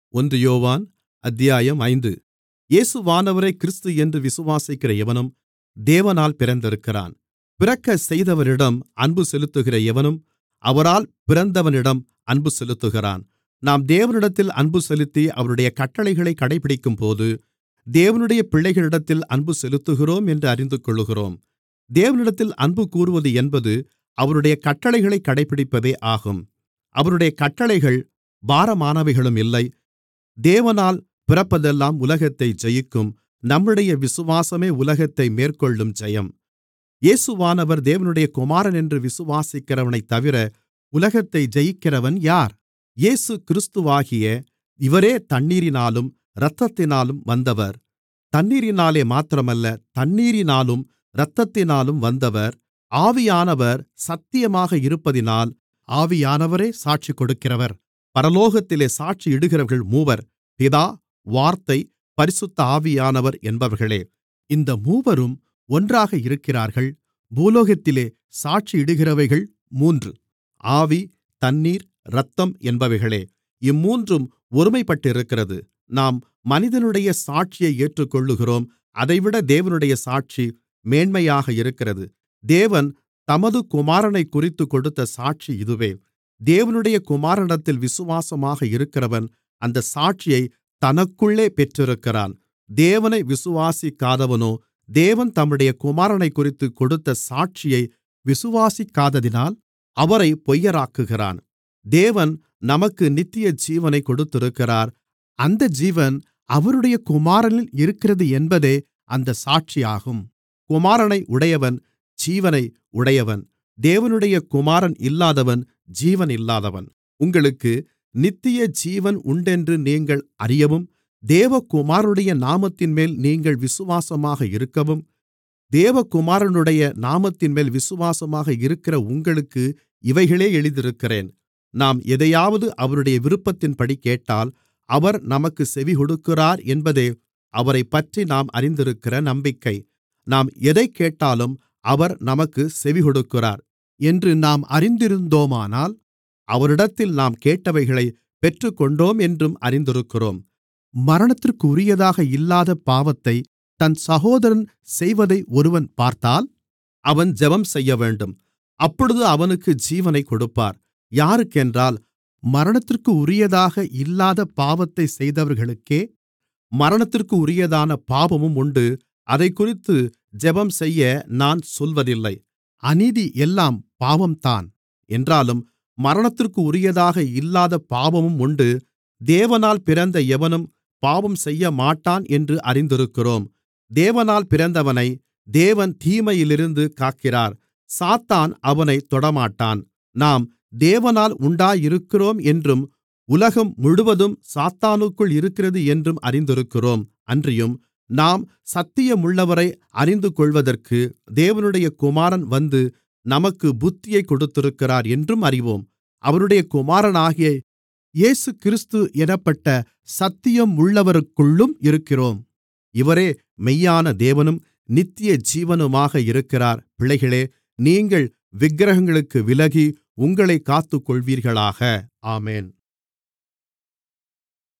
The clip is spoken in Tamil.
ஒன்று யோவான் அத்தியாயம் ஐந்து இயேசுவானவரை கிறிஸ்து என்று விசுவாசிக்கிற எவனும் தேவனால் பிறந்திருக்கிறான் பிறக்கச் செய்தவரிடம் அன்பு செலுத்துகிற எவனும் அவரால் பிறந்தவனிடம் அன்பு செலுத்துகிறான் நாம் தேவனிடத்தில் அன்பு செலுத்தி அவருடைய கட்டளைகளைக் கடைப்பிடிக்கும்போது தேவனுடைய பிள்ளைகளிடத்தில் அன்பு செலுத்துகிறோம் என்று அறிந்துகொள்ளுகிறோம் தேவனிடத்தில் அன்பு கூறுவது என்பது அவருடைய கட்டளைகளைக் கடைப்பிடிப்பதே ஆகும் அவருடைய கட்டளைகள் பாரமானவைகளும் இல்லை தேவனால் பிறப்பதெல்லாம் உலகத்தை ஜெயிக்கும் நம்முடைய விசுவாசமே உலகத்தை மேற்கொள்ளும் ஜெயம் இயேசுவானவர் தேவனுடைய குமாரன் என்று விசுவாசிக்கிறவனைத்தவிர உலகத்தை ஜெயிக்கிறவன் யார் இயேசு கிறிஸ்துவாகிய இவரே தண்ணீரினாலும் இரத்தத்தினாலும் வந்தவர் தண்ணீரினாலே மாத்திரமல்ல தண்ணீரினாலும் இரத்தத்தினாலும் வந்தவர் ஆவியானவர் சத்தியமாக இருப்பதினால் ஆவியானவரே சாட்சி கொடுக்கிறவர் பரலோகத்திலே சாட்சியிடுகிறவர்கள் மூவர் பிதா வார்த்தை பரிசுத்த ஆவியானவர் என்பவர்களே இந்த மூவரும் ஒன்றாக இருக்கிறார்கள் பூலோகத்திலே சாட்சியிடுகிறவைகள் மூன்று ஆவி தண்ணீர் இரத்தம் என்பவைகளே இம்மூன்றும் ஒருமைப்பட்டிருக்கிறது நாம் மனிதனுடைய சாட்சியை ஏற்றுக்கொள்ளுகிறோம் அதைவிட தேவனுடைய சாட்சி மேன்மையாக இருக்கிறது தேவன் தமது குமாரனைக்குறித்துக் கொடுத்த சாட்சி இதுவே தேவனுடைய குமாரனிடத்தில் விசுவாசமாக இருக்கிறவன் அந்த சாட்சியை தனக்குள்ளே பெற்றிருக்கிறான் தேவனை விசுவாசிக்காதவனோ தேவன் தம்முடைய குமாரனைக்குறித்துக் கொடுத்த சாட்சியை விசுவாசிக்காததினால் அவரைப் பொய்யராக்குகிறான் தேவன் நமக்கு நித்தியஜீவனைக் கொடுத்திருக்கிறார் அந்த ஜீவன் அவருடைய குமாரனில் இருக்கிறது என்பதே அந்த சாட்சியாகும் குமாரனை உடையவன் ஜீவனை உடையவன் தேவனுடைய குமாரன் இல்லாதவன் ஜீவன் இல்லாதவன் உங்களுக்கு நித்தியஜீவன் உண்டென்று நீங்கள் அறியவும் தேவகுமாரனுடைய நாமத்தின்மேல் நீங்கள் விசுவாசமாக இருக்கவும் தேவகுமாரனுடைய நாமத்தின்மேல் விசுவாசமாக இருக்கிற உங்களுக்கு இவைகளே எழுதியிருக்கிறேன் நாம் எதையாவது அவருடைய விருப்பத்தின்படி கேட்டால் அவர் நமக்குச் செவிகொடுக்கிறார் என்பதே அவரைப்பற்றி நாம் அறிந்திருக்கிற நம்பிக்கை நாம் எதைக் கேட்டாலும் அவர் நமக்குச் செவிகொடுக்கிறார் என்று நாம் அறிந்திருந்தோமானால் அவரிடத்தில் நாம் கேட்டவைகளைப் பெற்றுக்கொண்டோம் என்றும் அறிந்திருக்கிறோம் மரணத்திற்குரியதாக இல்லாத பாவத்தைத் தன் சகோதரன் செய்வதை ஒருவன் பார்த்தால் அவன் ஜெபம் செய்யவேண்டும் அப்பொழுது அவனுக்கு ஜீவனைக் கொடுப்பார் யாருக்கென்றால் மரணத்திற்குரியதாக இல்லாத பாவத்தைச் செய்தவர்களுக்கே மரணத்திற்குரியதான பாவமும் உண்டு அதைக்குறித்து ஜெபம் செய்ய நான் சொல்வதில்லை அநீதி எல்லாம் பாவம்தான் என்றாலும் மரணத்திற்குரியதாக இல்லாத பாவமும் உண்டு தேவனால் பிறந்த எவனும் பாவம் செய்யமாட்டான் என்று அறிந்திருக்கிறோம் தேவனால் பிறந்தவனை தேவன் தீமையிலிருந்து காக்கிறார் சாத்தான் அவனைத் தொடமாட்டான் நாம் தேவனால் உண்டாயிருக்கிறோம் என்றும் உலகம் முழுவதும் சாத்தானுக்குள் இருக்கிறது என்றும் அறிந்திருக்கிறோம் அன்றியும் நாம் சத்தியமுள்ளவரை அறிந்துகொள்வதற்கு தேவனுடைய குமாரன் வந்து நமக்கு புத்தியைக் கொடுத்திருக்கிறார் என்றும் அறிவோம் அவருடைய குமாரனாகிய இயேசுகிறிஸ்து என்னப்பட்ட சத்தியமுள்ளவருக்குள்ளும் இருக்கிறோம் இவரே மெய்யான தேவனும் நித்திய ஜீவனுமாக இருக்கிறார் பிள்ளைகளே நீங்கள் விக்கிரகங்களுக்கு விலகி உங்களைக் காத்துக்கொள்வீர்களாக ஆமென்